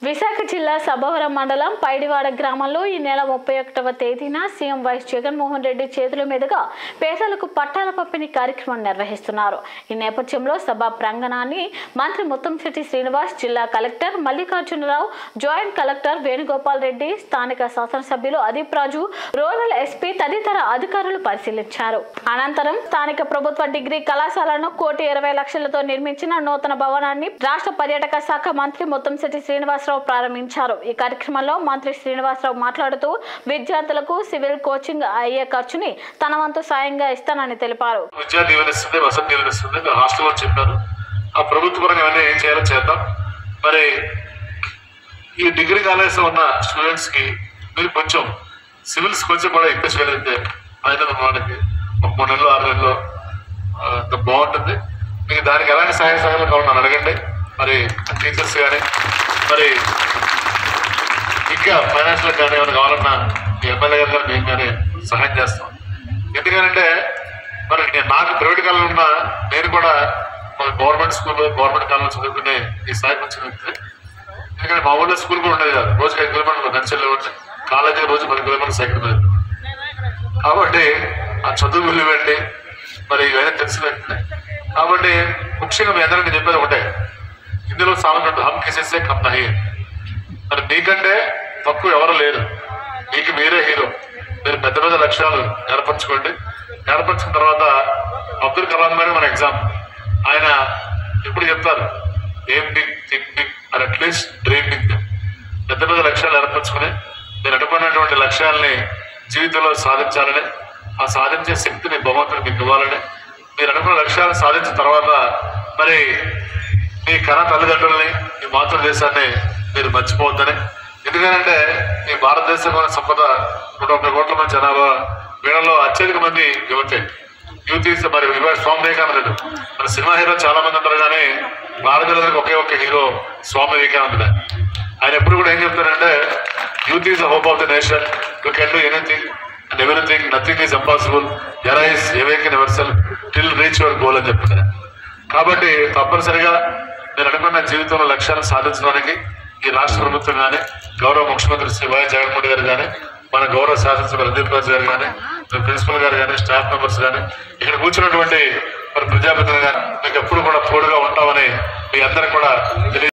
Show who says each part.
Speaker 1: విశాఖ జిల్లా సభవరం మండలం పైడివాడ గ్రామంలో ఈ నెల ముప్పై ఒకటవ తేదీన సీఎం వైఎస్ జగన్మోహన్ రెడ్డి చేతుల మీదుగా పేదలకు పట్టాల పంపిణీ కార్యక్రమం నిర్వహిస్తున్నారు ఈ నేపథ్యంలో సభ ప్రాంగణాన్ని మంత్రి ముత్తంశెట్టి శ్రీనివాస్ జిల్లా collector Mallikarjunarao joint collector Venugopal Reddy స్థానిక శాసనసభ్యులు అదీప్ రాజు రూరల్ ఎస్పీ తదితర అధికారులు పరిశీలించారు అనంతరం స్థానిక ప్రభుత్వ డిగ్రీ కళాశాలను కోటి ఇరవై లక్షలతో నిర్మించిన నూతన భవనాన్ని రాష్ట్ర పర్యాటక శాఖ మంత్రి ముత్తంశెట్టి శ్రీనివాసరావు ప్రారంభించారు ఈ కార్యక్రమంలో మంత్రి శ్రీనివాసరావు మాట్లాడుతూ విద్యార్థులకు సివిల్ కోచింగ్ అయ్యే ఖర్చుని తన వంతు సాయంగా ఇస్తానని తెలిపారు
Speaker 2: విద్యా దీవెన ఇస్తుంది వసతి దీవెన ఇస్తుంది మీరు హాస్టల్ అని చెప్పారు ఆ ప్రభుత్వ పరంగా ఇవన్నీ ఏం చేయాలో చేద్దాం మరి ఈ డిగ్రీ కాలేజ్లో ఉన్న స్టూడెంట్స్ కి మీరు కొంచెం సివిల్స్ కొంచెం కూడా ఎక్కువ చేయగలిగితే ఆయన మనకి ఒక మూడు నెలలు ఆరు నెలలు ఆ, ఇంకా బాగుంటుంది మీకు దానికి ఎలాంటి సహాయ సహాయాలు కావాలి నన్ను అడగండి మరి టీచర్స్ కానీ మరి ఇంకా ఫైనాన్షియల్ కానీ ఏమైనా కావాలన్నా మీ ఎమ్మెల్యే గారు కానీ మేము కానీ సహాయం చేస్తాం ఎందుకంటే మరి నేను నాకు ప్రైవేట్ కాలంలో ఉన్న నేను కూడా మన గవర్నమెంట్ స్కూల్ గవర్నమెంట్ కాలంలో చదువుకునే ఈ స్థాయికి వచ్చిన వ్యక్తి ఎందుకంటే మా ఊళ్ళో స్కూల్ కూడా ఉండేది కాదు రోజుకి ఐదు కిలోమీటర్లు నడిచెళ్ళే ఉంటే కాలేజీ రోజు పది కిలోమీటర్లు సైకిల్ మీద వెళ్తాం. కాబట్టి ఆ చదువు విలువ ఏంటి మరి ఇవన్నీ తెలిసిన వ్యక్తినే కాబట్టి ముఖ్యంగా మీ అందరికీ నేను చెప్పేది ఒకటే ఇందులో చాలా హమ్ కేసేసే కమ్ నహి మరి మీకంటే తప్పు ఎవరు లేరు మీకు మీరే హీరో మీరు పెద్ద పెద్ద లక్ష్యాలు ఏర్పరచుకోండి ఏర్పరచుకున్న తర్వాత అబ్దుల్ కలాం గారు మన ఎగ్జామ్ ఆయన ఎప్పుడు చెప్తారు ఏం బిగ్ థింక్ బిగ్ అని అట్లీస్ట్ డ్రీమ్ బిగ్ పెద్ద పెద్ద లక్ష్యాలు ఏర్పరచుకుని మీరు అనుకున్నటువంటి లక్ష్యాలని జీవితంలో సాధించాలని ఆ సాధించే శక్తిని భగవంతుడు మీకు ఇవ్వాలని మీరు అనుకున్న లక్ష్యాలను సాధించిన తర్వాత మరి మీ కన తల్లిదండ్రుల్ని మీ మాతృదేశాన్ని మీరు మర్చిపోవద్దని ఎందుకంటే ఈ భారతదేశంలో సంపద నూట ముప్పై కోట్ల మంది జనాభా వీళ్ళలో అత్యధిక మంది యువతే యూత్ ఈస్ మరి ఇవాళ స్వామి వివేకానందుడు మన సినిమా హీరో చాలా మంది ఉంటారు కానీ భారతదేశానికి ఒకే ఒక్క హీరో స్వామి వివేకానందుడే ఆయన ఎప్పుడు కూడా ఏం చెప్తారంటే youth is the hope of the nation you can do anything and everything nothing is impossible arise awake your till reach your goal అని చెప్తున్నారు కాబట్టి తప్పనిసరిగా నేను అనుకున్న జీవితంలో లక్ష్యాలను సాధించడానికి ఈ రాష్ట్ర ప్రభుత్వం కానీ గౌరవ ముఖ్యమంత్రి శ్రీ వైఎస్ జగన్మోహన్ గారు కానీ మన గౌరవ శాసనసభ రందీప్ రాజు గారు కానీ మన ప్రిన్సిపల్ గారు కానీ స్టాఫ్ మెంబర్స్ కానీ ఇక్కడ కూర్చున్నటువంటి మరి ప్రజాప్రతినిధులు కానీ మీకు ఎప్పుడు కూడా తోడుగా ఉంటామని మీ అందరికి కూడా తెలియ